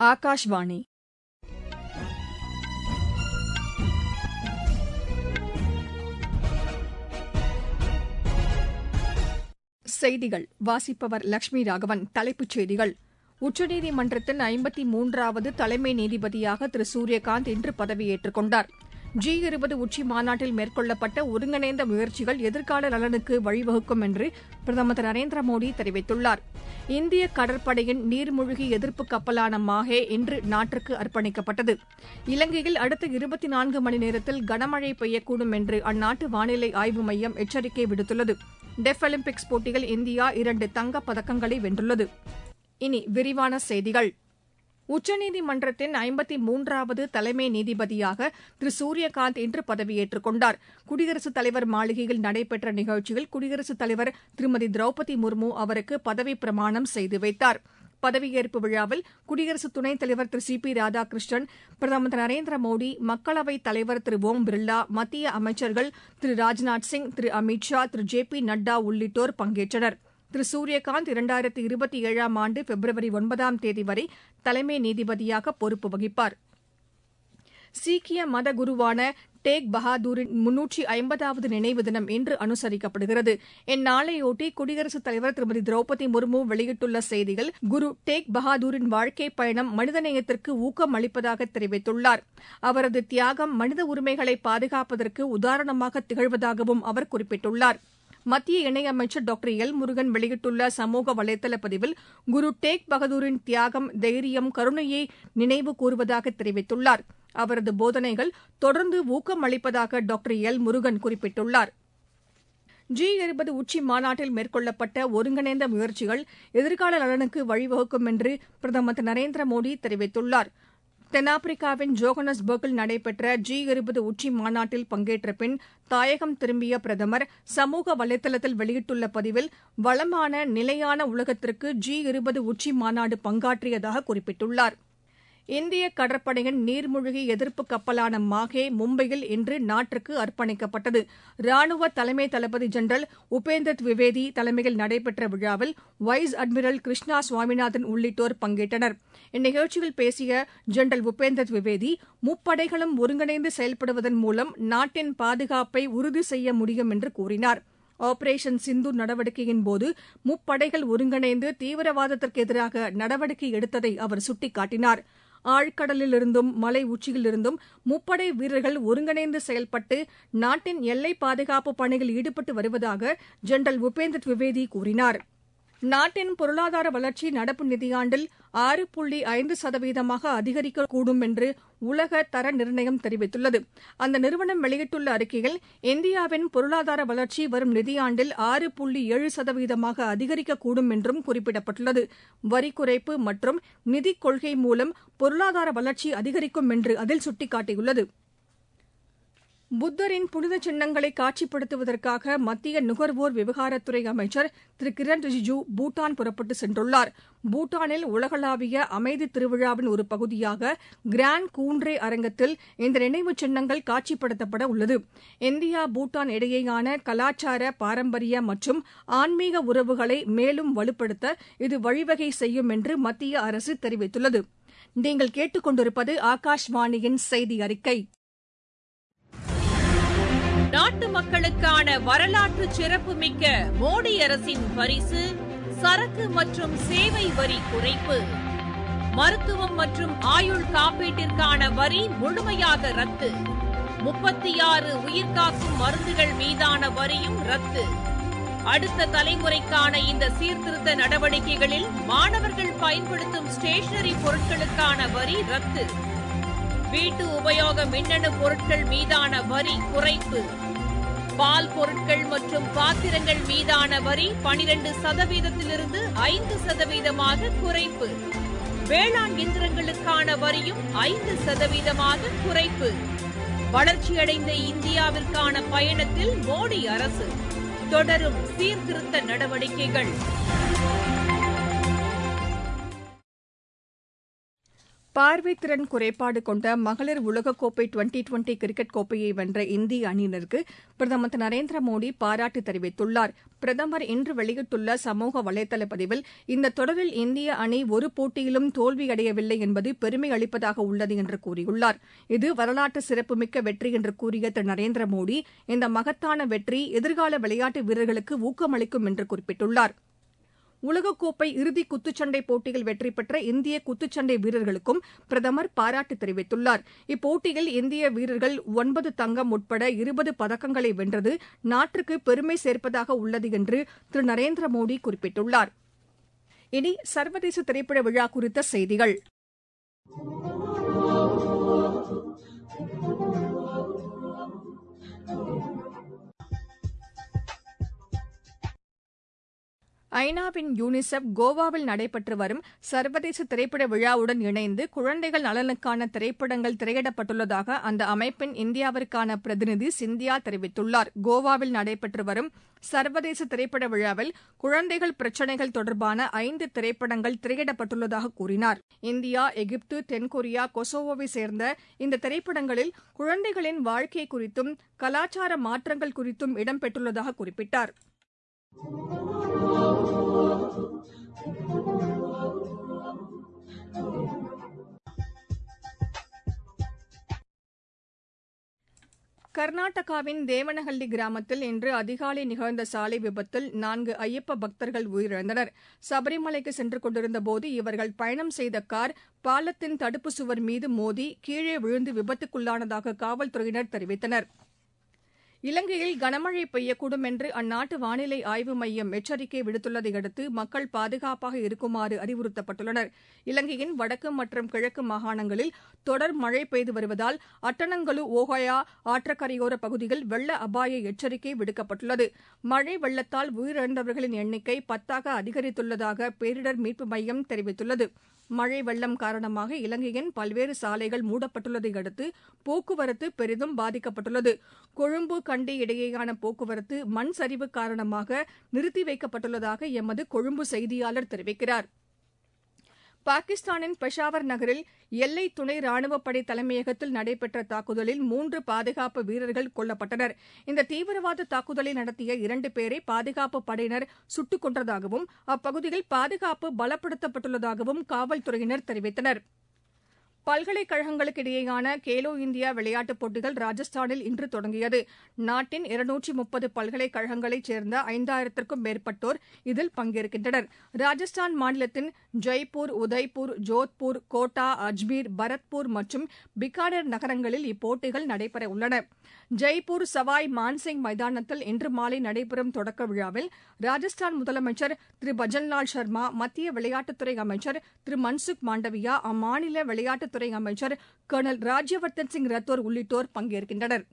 ஆகாஷ்வாணி செய்திகள் வாசிப்பவர் லட்சுமி ராகவன் தலைப்புச் செய்திகள் உச்சநீதிமன்றத்தின் ஐம்பத்தி மூன்றாவது தலைமை நீதிபதியாக திரு சூரியகாந்த் இன்று பதவியேற்றுக் கொண்டார் ஜி இருபது உச்சி மாநாட்டில் மேற்கொள்ளப்பட்ட ஒருங்கிணைந்த முயற்சிகள் எதிர்கால நலனுக்கு வழிவகுக்கும் என்று பிரதமர் திரு நரேந்திர மோடி தெரிவித்துள்ளார் இந்திய கடற்படையின் நீர்மூழ்கி எதிர்ப்பு கப்பலான மாஹே இன்று நாட்டிற்கு அர்ப்பணிக்கப்பட்டது இலங்கையில் அடுத்த இருபத்தி நான்கு மணி நேரத்தில் கனமழை பெய்யக்கூடும் என்று அந்நாட்டு வானிலை ஆய்வு மையம் எச்சரிக்கை விடுத்துள்ளது டெஃப் ஒலிம்பிக்ஸ் போட்டியில் இந்தியா இரண்டு தங்கப் பதக்கங்களை வென்றுள்ளது இனி விரிவான செய்திகள் உச்சநீதிமன்றத்தின் ஐம்பத்தி மூன்றாவது தலைமை நீதிபதியாக திரு சூரியகாந்த் இன்று பதவியேற்றுக் கொண்டார் குடியரசுத் தலைவர் மாளிகையில் நடைபெற்ற நிகழ்ச்சியில் குடியரசுத் தலைவர் திருமதி திரௌபதி முர்மு அவருக்கு பதவிப் பிரமாணம் செய்து வைத்தார் பதவியேற்பு விழாவில் குடியரசு துணைத் தலைவர் திரு சி பி ராதாகிருஷ்ணன் பிரதமர் திரு நரேந்திர மோடி மக்களவைத் தலைவர் திரு ஓம் பிர்லா மத்திய அமைச்சர்கள் திரு ராஜ்நாத் சிங் திரு அமித் ஷா திரு ஜே பி நட்டா உள்ளிட்டோர் பங்கேற்றனர் திரு சூரியகாந்த் இரண்டாயிரத்தி இருபத்தி ஏழாம் ஆண்டு பிப்ரவரி ஒன்பதாம் தேதி வரை தலைமை நீதிபதியாக பொறுப்பு வகிப்பார் சீக்கிய மத குருவான டேக் பஹாதூரின் முன்னூற்றி ஐம்பதாவது நினைவு தினம் இன்று அனுசரிக்கப்படுகிறது இந்நாளையொட்டி குடியரசுத் தலைவர் திருமதி திரௌபதி முர்மு வெளியிட்டுள்ள செய்தியில் குரு டேக் பஹாதூரின் வாழ்க்கை பயணம் மனிதநேயத்திற்கு ஊக்கம் அளிப்பதாக தெரிவித்துள்ளார் அவரது தியாகம் மனித உரிமைகளை பாதுகாப்பதற்கு உதாரணமாக திகழ்வதாகவும் அவர் குறிப்பிட்டுள்ளார் மத்திய இணையமைச்சர் டாக்டர் எல் முருகன் வெளியிட்டுள்ள சமூக வலைதள பதிவில் குரு டேக் பகதூரின் தியாகம் தைரியம் கருணையை நினைவு கூறுவதாக தெரிவித்துள்ளார் அவரது போதனைகள் தொடர்ந்து ஊக்கம் அளிப்பதாக டாக்டர் எல் முருகன் குறிப்பிட்டுள்ளார் ஜி இருபது உச்சி மாநாட்டில் மேற்கொள்ளப்பட்ட ஒருங்கிணைந்த முயற்சிகள் எதிர்கால நலனுக்கு வழிவகுக்கும் என்று பிரதமர் திரு நரேந்திர மோடி தெரிவித்துள்ளார் தென்னாப்பிரிக்காவின் ஜோகன்னஸ்பர்கில் நடைபெற்ற ஜி இருபது உச்சி மாநாட்டில் பங்கேற்ற பின் தாயகம் திரும்பிய பிரதமர் சமூக வலைதளத்தில் வெளியிட்டுள்ள பதிவில் வளமான நிலையான உலகத்திற்கு ஜி இருபது உச்சி மாநாடு பங்காற்றியதாக குறிப்பிட்டுள்ளார் இந்திய கடற்படையின் நீர்மூழ்கி எதிர்ப்பு கப்பலான மாஹே மும்பையில் இன்று நாட்டிற்கு அர்ப்பணிக்கப்பட்டது ராணுவ தலைமை தளபதி ஜெனரல் உபேந்தர் திவிவேதி தலைமையில் நடைபெற்ற விழாவில் வைஸ் அட்மிரல் கிருஷ்ணா சுவாமிநாதன் உள்ளிட்டோர் பங்கேற்றனர் இந்நிகழ்ச்சியில் பேசிய ஜெனரல் உபேந்தர் திவிவேதி முப்படைகளும் ஒருங்கிணைந்து செயல்படுவதன் மூலம் நாட்டின் பாதுகாப்பை உறுதி செய்ய முடியும் என்று கூறினார் ஆபரேஷன் சிந்து நடவடிக்கையின்போது முப்படைகள் ஒருங்கிணைந்து தீவிரவாதத்திற்கு எதிராக நடவடிக்கை எடுத்ததை அவர் சுட்டிக்காட்டினார் ஆழ்கடலிலிருந்தும் மலை உச்சியிலிருந்தும் முப்படை வீரர்கள் ஒருங்கிணைந்து செயல்பட்டு நாட்டின் எல்லை பாதுகாப்பு பணியில் ஈடுபட்டு வருவதாக ஜெனரல் உபேந்தர் திவிவேதி கூறினார் நாட்டின் பொருளாதார வளர்ச்சி நடப்பு நிதியாண்டில் ஆறு புள்ளி ஐந்து சதவீதமாக அதிகரிக்கக்கூடும் என்று உலக தர நிர்ணயம் தெரிவித்துள்ளது அந்த நிறுவனம் வெளியிட்டுள்ள அறிக்கையில் இந்தியாவின் பொருளாதார வளர்ச்சி வரும் நிதியாண்டில் ஆறு புள்ளி ஏழு சதவீதமாக அதிகரிக்கக்கூடும் என்றும் குறிப்பிடப்பட்டுள்ளது வரி குறைப்பு மற்றும் நிதிக் கொள்கை மூலம் பொருளாதார வளர்ச்சி அதிகரிக்கும் என்று அதில் சுட்டிக்காட்டியுள்ளது புத்தரின் புனித சின்னங்களை காட்சிப்படுத்துவதற்காக மத்திய நுகர்வோர் விவகாரத்துறை அமைச்சர் திரு கிரண் ரிஜிஜூ பூட்டான் புறப்பட்டு சென்றுள்ளார் பூட்டானில் உலகளாவிய அமைதி திருவிழாவின் ஒரு பகுதியாக கிராண்ட் கூண்ட்ரே அரங்கத்தில் இந்த நினைவு சின்னங்கள் காட்சிப்படுத்தப்பட உள்ளது இந்தியா பூட்டான் இடையேயான கலாச்சார பாரம்பரிய மற்றும் ஆன்மீக உறவுகளை மேலும் வலுப்படுத்த இது வழிவகை செய்யும் என்று மத்திய அரசு தெரிவித்துள்ளது நீங்கள் கேட்டுக்கொண்டிருப்பது ஆகாஷ்வாணியின் செய்தி அறிக்கை நாட்டு மக்களுக்கான வரலாற்று சிறப்புமிக்க மோடி அரசின் பரிசு சரக்கு மற்றும் சேவை வரி குறைப்பு மருத்துவம் மற்றும் ஆயுள் காப்பீட்டிற்கான வரி முழுமையாக ரத்து முப்பத்தி ஆறு உயிர்காக்கும் மருந்துகள் மீதான வரியும் ரத்து அடுத்த தலைமுறைக்கான இந்த சீர்திருத்த நடவடிக்கைகளில் மாணவர்கள் பயன்படுத்தும் ஸ்டேஷனரி பொருட்களுக்கான வரி ரத்து வீட்டு உபயோக மின்னணு பொருட்கள் மீதான வரி குறைப்பு பால் பொருட்கள் மற்றும் பாத்திரங்கள் மீதான வரி பனிரெண்டு சதவீதத்திலிருந்து ஐந்து சதவீதமாக குறைப்பு வேளாண் இயந்திரங்களுக்கான வரியும் ஐந்து சதவீதமாக குறைப்பு வளர்ச்சியடைந்த இந்தியாவிற்கான பயணத்தில் மோடி அரசு தொடரும் சீர்திருத்த நடவடிக்கைகள் பார்வைத் திறன் குறைபாடு கொண்ட மகளிர் உலகக்கோப்பை டுவெண்டி டுவெண்டி கிரிக்கெட் கோப்பையை வென்ற இந்திய அணியினருக்கு பிரதமர் திரு நரேந்திர மோடி பாராட்டு தெரிவித்துள்ளார் பிரதமர் இன்று வெளியிட்டுள்ள சமூக வலைதள பதிவில் இந்த தொடரில் இந்திய அணி ஒரு போட்டியிலும் தோல்வியடையவில்லை என்பது பெருமை அளிப்பதாக உள்ளது என்று கூறியுள்ளார் இது வரலாற்று சிறப்புமிக்க வெற்றி என்று கூறிய திரு நரேந்திர மோடி இந்த மகத்தான வெற்றி எதிர்கால விளையாட்டு வீரர்களுக்கு ஊக்கமளிக்கும் என்று குறிப்பிட்டுள்ளார் உலகக்கோப்பை இறுதி குத்துச்சண்டை போட்டியில் வெற்றி பெற்ற இந்திய குத்துச்சண்டை வீரர்களுக்கும் பிரதமர் பாராட்டு தெரிவித்துள்ளார் இப்போட்டியில் இந்திய வீரர்கள் ஒன்பது தங்கம் உட்பட இருபது பதக்கங்களை வென்றது நாட்டிற்கு பெருமை சேர்ப்பதாக உள்ளது என்று திரு நரேந்திர மோடி குறிப்பிட்டுள்ளார் இனி சர்வதேச திரைப்பட விழா குறித்த செய்திகள் ஐநாவின் யூனிசெப் கோவாவில் நடைபெற்று வரும் சர்வதேச திரைப்பட விழாவுடன் இணைந்து குழந்தைகள் நலனுக்கான திரைப்படங்கள் திரையிடப்பட்டுள்ளதாக அந்த அமைப்பின் இந்தியாவிற்கான பிரதிநிதி சிந்தியா தெரிவித்துள்ளார் கோவாவில் நடைபெற்று வரும் சர்வதேச திரைப்பட விழாவில் குழந்தைகள் பிரச்சினைகள் தொடர்பான ஐந்து திரைப்படங்கள் திரையிடப்பட்டுள்ளதாக கூறினார் இந்தியா எகிப்து தென்கொரியா கொசோவோவை சேர்ந்த இந்த திரைப்படங்களில் குழந்தைகளின் வாழ்க்கை குறித்தும் கலாச்சார மாற்றங்கள் குறித்தும் இடம்பெற்றுள்ளதாக குறிப்பிட்டார் கர்நாடகாவின் தேவனஹள்ளி கிராமத்தில் இன்று அதிகாலை நிகழ்ந்த சாலை விபத்தில் நான்கு ஐயப்ப பக்தர்கள் உயிரிழந்தனர் சபரிமலைக்கு சென்று கொண்டிருந்தபோது இவர்கள் பயணம் செய்த கார் பாலத்தின் தடுப்பு சுவர் மீது மோதி கீழே விழுந்து விபத்துக்குள்ளானதாக காவல்துறையினர் தெரிவித்தனர் இலங்கையில் கனமழை பெய்யக்கூடும் என்று அந்நாட்டு வானிலை ஆய்வு மையம் எச்சரிக்கை விடுத்துள்ளதை அடுத்து மக்கள் பாதுகாப்பாக இருக்குமாறு அறிவுறுத்தப்பட்டுள்ளனர் இலங்கையின் வடக்கு மற்றும் கிழக்கு மாகாணங்களில் தொடர் மழை பெய்து வருவதால் அட்டனங்கலு ஓஹயா ஆற்றக்கரையோர பகுதியில் வெள்ள அபாய எச்சரிக்கை விடுக்கப்பட்டுள்ளது மழை வெள்ளத்தால் உயிரிழந்தவர்களின் எண்ணிக்கை பத்தாக அதிகரித்துள்ளதாக பேரிடர் மீட்பு மையம் தெரிவித்துள்ளது மழை வெள்ளம் காரணமாக இலங்கையின் பல்வேறு சாலைகள் மூடப்பட்டுள்ளதை அடுத்து போக்குவரத்து பெரிதும் பாதிக்கப்பட்டுள்ளது கொழும்பு கண்டி இடையேயான போக்குவரத்து மண் சரிவு காரணமாக நிறுத்தி வைக்கப்பட்டுள்ளதாக எமது கொழும்பு செய்தியாளர் தெரிவிக்கிறார் பாகிஸ்தானின் பெஷாவர் நகரில் எல்லை துணை ராணுவப்படை தலைமையகத்தில் நடைபெற்ற தாக்குதலில் மூன்று பாதுகாப்பு வீரர்கள் கொல்லப்பட்டனர் இந்த தீவிரவாத தாக்குதலை நடத்திய இரண்டு பேரை பாதுகாப்பு படையினர் சுட்டுக் கொன்றதாகவும் அப்பகுதியில் பாதுகாப்பு பலப்படுத்தப்பட்டுள்ளதாகவும் காவல்துறையினர் தெரிவித்தனர் பல்கலைக்கழகங்களுக்கு இடையேயான கேலோ இந்தியா விளையாட்டுப் போட்டிகள் ராஜஸ்தானில் இன்று தொடங்கியது நாட்டின் இருநூற்றி முப்பது பல்கலைக்கழகங்களைச் சேர்ந்த ஐந்தாயிரத்திற்கும் மேற்பட்டோர் இதில் பங்கேற்கின்றனர் ராஜஸ்தான் மாநிலத்தின் ஜெய்ப்பூர் உதய்பூர் ஜோத்பூர் கோட்டா அஜ்மீர் பரத்பூர் மற்றும் பிகானேர் நகரங்களில் இப்போட்டிகள் நடைபெற உள்ளன ஜெய்ப்பூர் சவாய் மான்சிங் மைதானத்தில் இன்று மாலை நடைபெறும் தொடக்க விழாவில் ராஜஸ்தான் முதலமைச்சர் திரு பஜன்லால் சர்மா மத்திய விளையாட்டுத்துறை அமைச்சர் திரு மன்சுக் மாண்டவியா அம்மாநில விளையாட்டு துறை அமைச்சர் கர்னல் ராஜ்யவர்தன் சிங் ரத்தோர் உள்ளிட்டோர் பங்கேற்கின்றனர்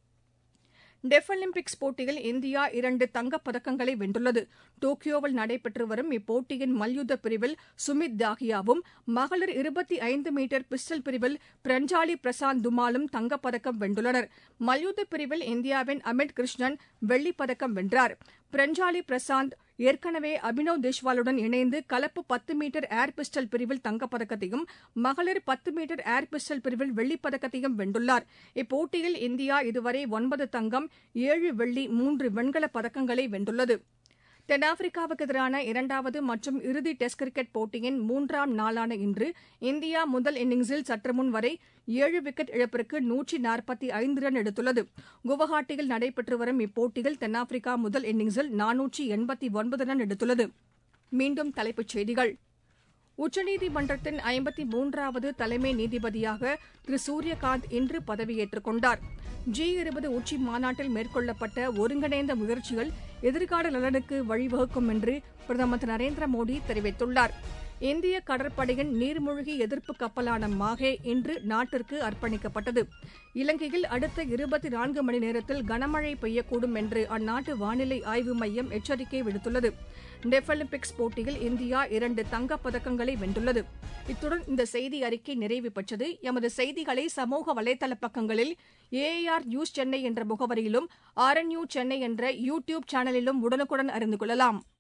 டெஃப் ஒலிம்பிக்ஸ் போட்டியில் இந்தியா இரண்டு தங்கப் பதக்கங்களை வென்றுள்ளது டோக்கியோவில் நடைபெற்று வரும் இப்போட்டியின் மல்யுத்த பிரிவில் சுமித் தாகியாவும் மகளிர் இருபத்தி ஐந்து மீட்டர் பிஸ்டல் பிரிவில் பிரஞ்சாலி பிரசாந்த் துமாலும் தங்கப்பதக்கம் வென்றுள்ளனர் மல்யுத்த பிரிவில் இந்தியாவின் அமித் கிருஷ்ணன் வெள்ளிப் பதக்கம் வென்றார் பிரஞ்சாலி பிரசாந்த் ஏற்கனவே அபினவ் தேஷ்வாலுடன் இணைந்து கலப்பு பத்து மீட்டர் ஏர் பிஸ்டல் பிரிவில் தங்கப்பதக்கத்தையும் மகளிர் பத்து மீட்டர் ஏர் பிஸ்டல் பிரிவில் வெள்ளிப் பதக்கத்தையும் வென்றுள்ளார் இப்போட்டியில் இந்தியா இதுவரை ஒன்பது தங்கம் ஏழு வெள்ளி மூன்று வெண்கலப் பதக்கங்களை வென்றுள்ளது தென்னாப்பிரிக்காவுக்கு எதிரான இரண்டாவது மற்றும் இறுதி டெஸ்ட் கிரிக்கெட் போட்டியின் மூன்றாம் நாளான இன்று இந்தியா முதல் இன்னிங்ஸில் சற்றுமுன் வரை ஏழு விக்கெட் இழப்பிற்கு நூற்றி நாற்பத்தி ஐந்து ரன் எடுத்துள்ளது குவஹாட்டியில் நடைபெற்று வரும் இப்போட்டியில் தென்னாப்பிரிக்கா முதல் இன்னிங்ஸில் நானூற்றி எண்பத்தி ஒன்பது ரன் எடுத்துள்ளது மீண்டும் தலைப்புச் செய்திகள் உச்சநீதிமன்றத்தின் ஐம்பத்தி மூன்றாவது தலைமை நீதிபதியாக திரு சூரியகாந்த் இன்று பதவியேற்றுக் கொண்டார் ஜி இருபது உச்சி மாநாட்டில் மேற்கொள்ளப்பட்ட ஒருங்கிணைந்த முயற்சிகள் எதிர்கால நலனுக்கு வழிவகுக்கும் என்று பிரதமர் திரு நரேந்திர மோடி தெரிவித்துள்ளார் இந்திய கடற்படையின் நீர்மூழ்கி எதிர்ப்பு கப்பலான மாஹே இன்று நாட்டிற்கு அர்ப்பணிக்கப்பட்டது இலங்கையில் அடுத்த இருபத்தி நான்கு மணி நேரத்தில் கனமழை பெய்யக்கூடும் என்று அந்நாட்டு வானிலை ஆய்வு மையம் எச்சரிக்கை விடுத்துள்ளது டெஃப் ஒலிம்பிக்ஸ் போட்டியில் இந்தியா இரண்டு தங்கப் பதக்கங்களை வென்றுள்ளது இத்துடன் இந்த செய்தி அறிக்கை நிறைவு பெற்றது எமது செய்திகளை சமூக வலைதள பக்கங்களில் ஏஆர் நியூஸ் சென்னை என்ற முகவரியிலும் ஆர்என்யூ சென்னை என்ற யூ டியூப் சேனலிலும் உடனுக்குடன் அறிந்து கொள்ளலாம்